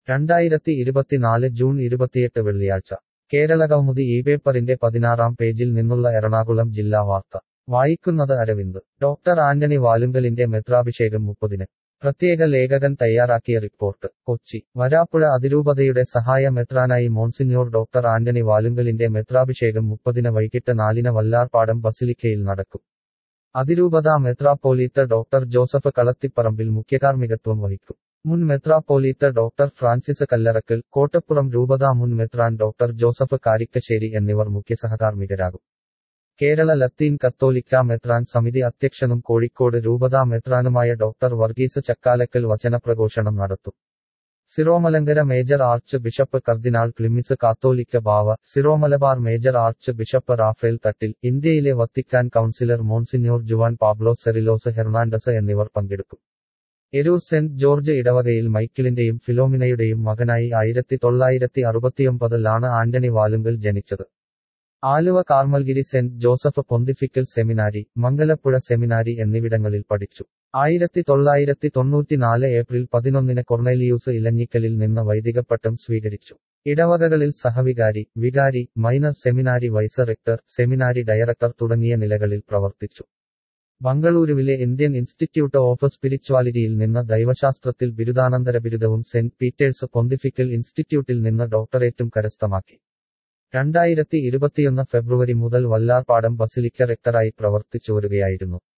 രണ്ടായിരത്തി ഇരുപത്തിനാല് ജൂൺ ഇരുപത്തിയെട്ട് വെള്ളിയാഴ്ച കേരള കൗമുദി ഈ പേപ്പറിന്റെ പതിനാറാം പേജിൽ നിന്നുള്ള എറണാകുളം ജില്ലാ വാർത്ത വായിക്കുന്നത് അരവിന്ദ് ഡോക്ടർ ആന്റണി വാലുങ്കലിന്റെ മെത്രാഭിഷേകം മുപ്പതിന് പ്രത്യേക ലേഖകൻ തയ്യാറാക്കിയ റിപ്പോർട്ട് കൊച്ചി വരാപ്പുഴ അതിരൂപതയുടെ സഹായ മെത്രാനായി മോൺസിഞ്ഞോർ ഡോക്ടർ ആന്റണി വാലുങ്കലിന്റെ മെത്രാഭിഷേകം മുപ്പതിന് വൈകിട്ട് നാലിന് വല്ലാർപാടം ബസിലിക്കയിൽ നടക്കും അതിരൂപത മെത്രാപ്പോലീത്ത ഡോക്ടർ ജോസഫ് കളത്തിപ്പറമ്പിൽ മുഖ്യകാർമ്മികത്വം വഹിക്കും മുൻ മെത്രാപ്പോലീത്ത ഡോക്ടർ ഫ്രാൻസിസ് കല്ലറക്കൽ കോട്ടപ്പുറം രൂപത മുൻ മെത്രാൻ ഡോക്ടർ ജോസഫ് കാരിക്കശ്ശേരി എന്നിവർ മുഖ്യ സഹകാർമ്മികരാകും കേരള ലത്തീൻ കത്തോലിക്ക മെത്രാൻ സമിതി അധ്യക്ഷനും കോഴിക്കോട് രൂപത മെത്രാനുമായ ഡോക്ടർ വർഗീസ് ചക്കാലക്കൽ വചനപ്രഘോഷണം നടത്തും Syro Malankara major archbishop cardinal Cleemis Catholicos Bava Syro Malabar major archbishop Raphael Thattil ഇന്ത്യയിലെ Vatican counsellor monsignor Juan Pablo Cerillos Hernandez എന്നിവർ പങ്കെടുക്കും എരൂർ സെന്റ് ജോർജ് ഇടവകയിൽ മൈക്കിളിന്റെയും ഫിലോമിനയുടെയും മകനായി ആയിരത്തി തൊള്ളായിരത്തി അറുപത്തിയൊമ്പതിലാണ് ആന്റണി വാലുങ്കൽ ജനിച്ചത് Aluva Carmelgiri saint Joseph pontifical seminary Mangalapuzha seminary എന്നിവിടങ്ങളിൽ പഠിച്ചു ആയിരത്തി തൊള്ളായിരത്തി തൊണ്ണൂറ്റിനാല് ഏപ്രിൽ പതിനൊന്നിന് കൊർണേലിയൂസ് ഇലഞ്ഞിക്കലിൽ നിന്ന് വൈദികപ്പട്ടം സ്വീകരിച്ചു ഇടവകകളിൽ സഹവികാരി വികാരി minor seminary vice rector seminary director തുടങ്ങിയ നിലകളിൽ പ്രവർത്തിച്ചു ബംഗളൂരുവിലെ ഇന്ത്യൻ ഇൻസ്റ്റിറ്റ്യൂട്ട് ഓഫ് സ്പിരിച്വാലിറ്റിയിൽ നിന്ന് ദൈവശാസ്ത്രത്തിൽ ബിരുദാനന്തര ബിരുദവും സെന്റ് പീറ്റേഴ്സ് പൊന്തിഫിക്കൽ ഇൻസ്റ്റിറ്റ്യൂട്ടിൽ നിന്ന് ഡോക്ടറേറ്റും കരസ്ഥമാക്കി രണ്ടായിരത്തി ഇരുപത്തിയൊന്ന് ഫെബ്രുവരി മുതൽ വല്ലാർപാടം ബസിലിക്ക റെക്ടറായി പ്രവർത്തിച്ചു വരികയായിരുന്നു